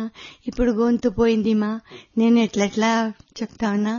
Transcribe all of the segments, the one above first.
ఇప్పుడు గొంతు పోయింది మా నేను ఎట్లెట్లా చెప్తా ఉన్నా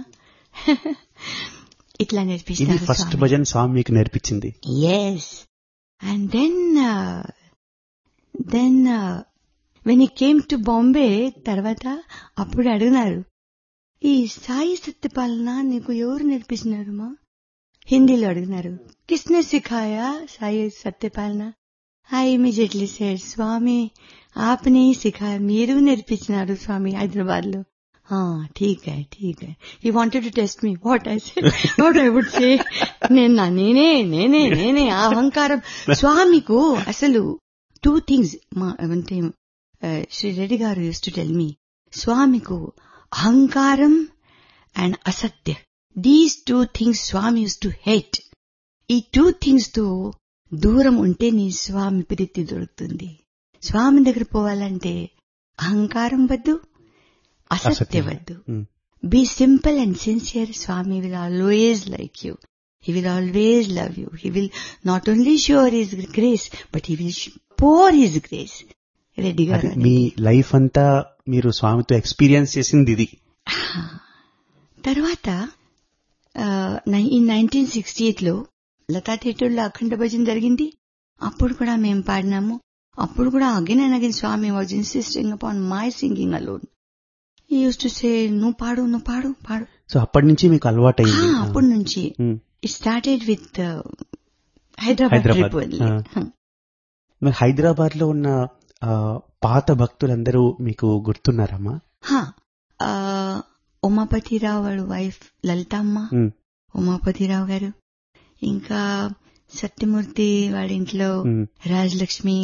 ఇట్లా ఇది నేర్పిస్తారు ఫస్ట్ స్వామి. భజన్ స్వామి మీకు నేర్పించింది Yes. And then, uh, then, uh, when he came to Bombay, తర్వాత అప్పుడు అడిగినారు ఈ సాయి సత్యపాలన నీకు ఎవరు నేర్పించినారు మా హిందీలో అడిగినారు కిస్నే సిఖాయా Sai Satyapalana I immediately said Swami ఆప్నే సిఖాయా మీరు నేర్పించినారు స్వామి హైదరాబాద్ లో ఠీక్ హై ఠీక్ హై he wanted to test me what I what I would say నేను నా- నేనే నేనే నేనే ఆ అహంకారం స్వామికు అసలు టూ థింగ్స్ మా అంటే ఆ, శ్రీ రెడ్డి గారు యూస్ టు టెల్ మీ స్వామికు అహంకారం అండ్ అసత్య these two things Swami used to hate ఈ టూ థింగ్స్ తో దూరం ఉంటే నీ స్వామి ప్రీతి దొరుకుతుంది స్వామి దగ్గర పోవాలంటే అహంకారం వద్దు అసత్య అసత్యం. వద్దు ఉమ్. Be simple and sincere. Swami will always like you. He will always love you. He will not only show His grace, but He will sh- pour His grace. Reddy అది గారు మీ అనేది. లైఫ్ అంతా మీరు స్వామితో ఎక్స్పీరియన్స్ చేసింది ఇది తర్వాత ఈ నైన్టీన్ సిక్స్టీ ఎయిట్ లో లతా థియేటర్లో అఖండ భజన జరిగింది అప్పుడు కూడా మేము పాడినాము అప్పుడు కూడా again and again Swami was insisting upon my singing alone he used to say నువ్వు పాడు నువ్వు పాడు పాడు సో అప్పటి నుంచి మీకు అలవాటు ఆ, అయింది అప్పటి నుంచి it started with Hyderabad Hyderabad. Trip వదిలి ఆ. మరి హైదరాబాద్ లో ఉన్న ఆ, పాత భక్తులందరూ మీకు గుర్తున్నారమ్మా హా, ఆ, ఉమాపతిరావు వాడు వైఫ్ లలితమ్మ ఉమ్, ఉమాపతిరావు గారు ఇంకా సత్యమూర్తి వాడి ఇంట్లో ఉమ్, రాజలక్ష్మి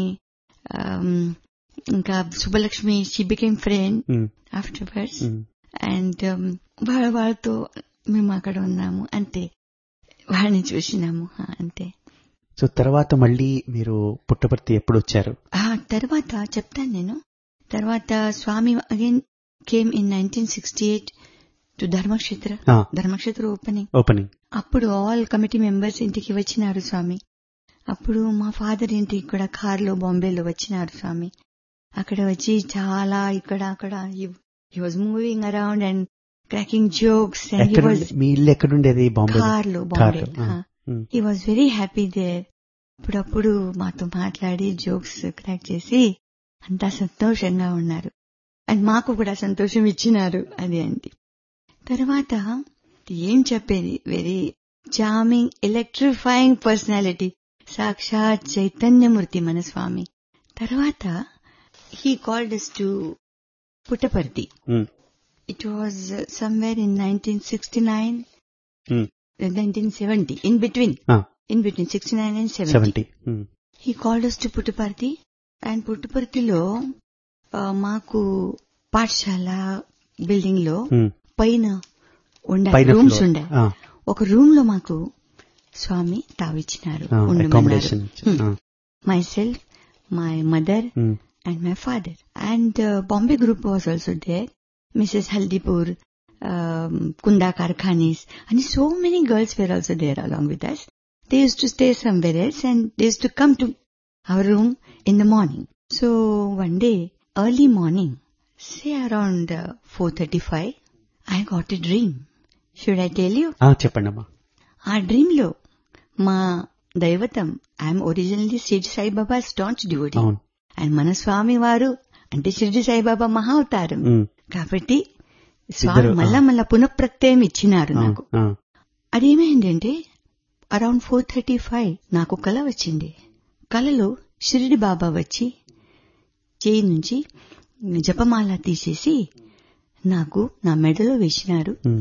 ఆమ్, ఇంకా Subbalakshmi she became friend um, afterwards um. And వాళ్ళ వాళ్ళతో మేము అక్కడ ఉన్నాము అంతే వాడిని చూసినాము హా, అంతే సో తర్వాత మళ్ళీ మీరు పుట్టపర్తి ఎప్పుడు వచ్చారు ఆ తర్వాత చెప్తాను నేను తర్వాత Swami again came in nineteen sixty eight to Dharmakshetra ఆ, ధర్మక్షేత్ర ఓపెనింగ్ ఓపెనింగ్ అప్పుడు ఆల్ కమిటీ మెంబర్స్ ఇంటికి వచ్చినారు స్వామి అప్పుడు మా ఫాదర్ ఇంటికి కూడా కార్లో బాంబేలో వచ్చినారు స్వామి అక్కడ వచ్చి చాలా ఇక్కడ అక్కడ he was moving around and cracking jokes and he ఎక్కడ వాజ్ మీ ఇల్లు ఎక్కడుండేది బాంబే కార్లో బాంబే కార్లో, ఆ. Um, he was very happy there అప్పుడప్పుడు మాతో మాట్లాడి జోక్స్ క్రాక్ చేసి అంతా సంతోషంగా ఉన్నారు అండ్ మాకు కూడా సంతోషం ఇచ్చినారు అది అండి తర్వాత ఏం చెప్పేది వెరీ చామింగ్ ఎలక్ట్రిఫైయింగ్ పర్సనాలిటీ సాక్షాత్ చైతన్యమూర్తి మన స్వామి తర్వాత he called us to Puttaparthi um, it was somewhere in nineteen sixty nine um, nineteen seventy in between ఆ, in between 69 and 70. Seventy um, He called us to Puttaparthi and పుట్టుపర్తిలో ఆ, మాకు పాఠశాల building లో ఉమ్, పైన ఉండే పైన రూమ్స్ floor. ఉండే ఆ, ఒక రూమ్ లో మాకు స్వామి తావిచ్చినారు ఆ, accommodation ఇచ్చి- ఆ, myself my mother um, and my father. And uh, Bombay group was also there. Mrs. Haldipur, um, Kunda Karkhanis, and so many girls were also there along with us. They used to stay somewhere else and they used to come to our room in the morning. So one day, early morning, say around uh, 4.35, I got a dream. Should I tell you? ఆ, చెప్పండి అమ్మా ఆ dream లో మా దైవతం I'm originally Shirdi Saibaba staunch devotee అవును and మన స్వామి వారు అంటే షిర్డి సాయిబాబా మహా అవతారం ఉమ్, కాబట్టి స్వామి ఇద్దరు, మళ్ళా ఆ. మళ్ళా పునఃప్రత్యయం ఇచ్చినారు అవును నాకు ఆ, అదేమైందంటే అరౌండ్ ఫోర్ థర్టీ ఫైవ్ నాకు కల వచ్చింది కలలో షిరిడి బాబా వచ్చి చేయి నుంచి జపమాల తీసేసి నాకు నా మెడలో వేసినారు ఉమ్,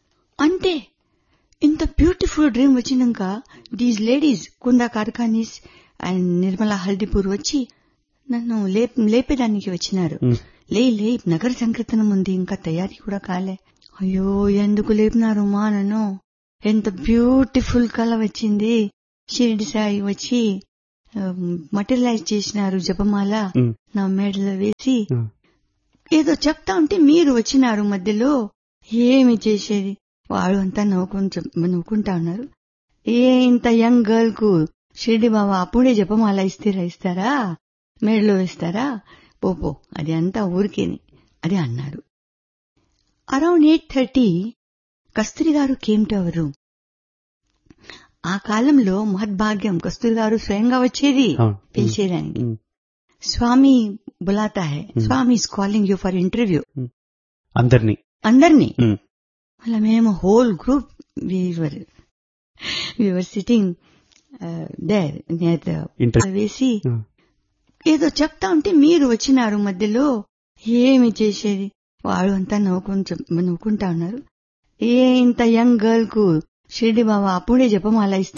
అంతే ఇంత బ్యూటిఫుల్ డ్రీమ్ వచ్చినాక these ladies Kunda Karkhanis and Nirmala Haldipur వచ్చి నన్ను లేప్ లేపేదానికి వచ్చినారు ఉమ్, లే లే నగర సంకీర్తనం ఉంది ఇంకా తయారీ కూడా కాలే అయ్యో ఎందుకు లేపినారు మా నన్ను ఎంత బ్యూటిఫుల్ కళ వచ్చింది షిరిడి సాయి వచ్చి మటీరియలైజ్ చేసినారు జపమాల ఉమ్, నా మెడలో వేసి ఉమ్. ఏదో చెప్తా ఉంటే మీరు వచ్చినారు మధ్యలో ఏమి చేసేది వాడు అంతా నవ్వుకుంటూ నవ్వుకుంటా ఉన్నారు ఏ ఇంత యంగ్ గర్ల్ కు షిరిడి బాబా అప్పుడే జపమాల ఇస్తారా ఇస్తారా మెడలో వేస్తారా పోపో అది అంతా ఊరికేని అని అన్నారు అరౌండ్ ఎయిట్ థర్టీ కస్తూరి గారు కేమ్ టు అవర్ రూమ్ ఆ కాలంలో మహద్భాగ్యం కస్తూరి గారు స్వయంగా వచ్చేది అవును. పిలిచేదానికి ఉమ్. స్వామి బులాతా హై Hmm. Swami is calling you for interview అందరినీ అందరినీ ఉమ్. మళ్ళీ మేము whole group we were we were sitting there near the entrance వేసి ఉమ్. ఏదో చెప్తా ఉంటే మీరు వచ్చినారు మధ్యలో ఏమి చేసేది వాడు అంతా నవ్వుకుంటూ నవ్వుకుంటా ఉన్నారు ఏ ఇంత యంగ్ గర్ల్ కు షిరిడి బాబా అప్పుడే జపమాల ఇస్తే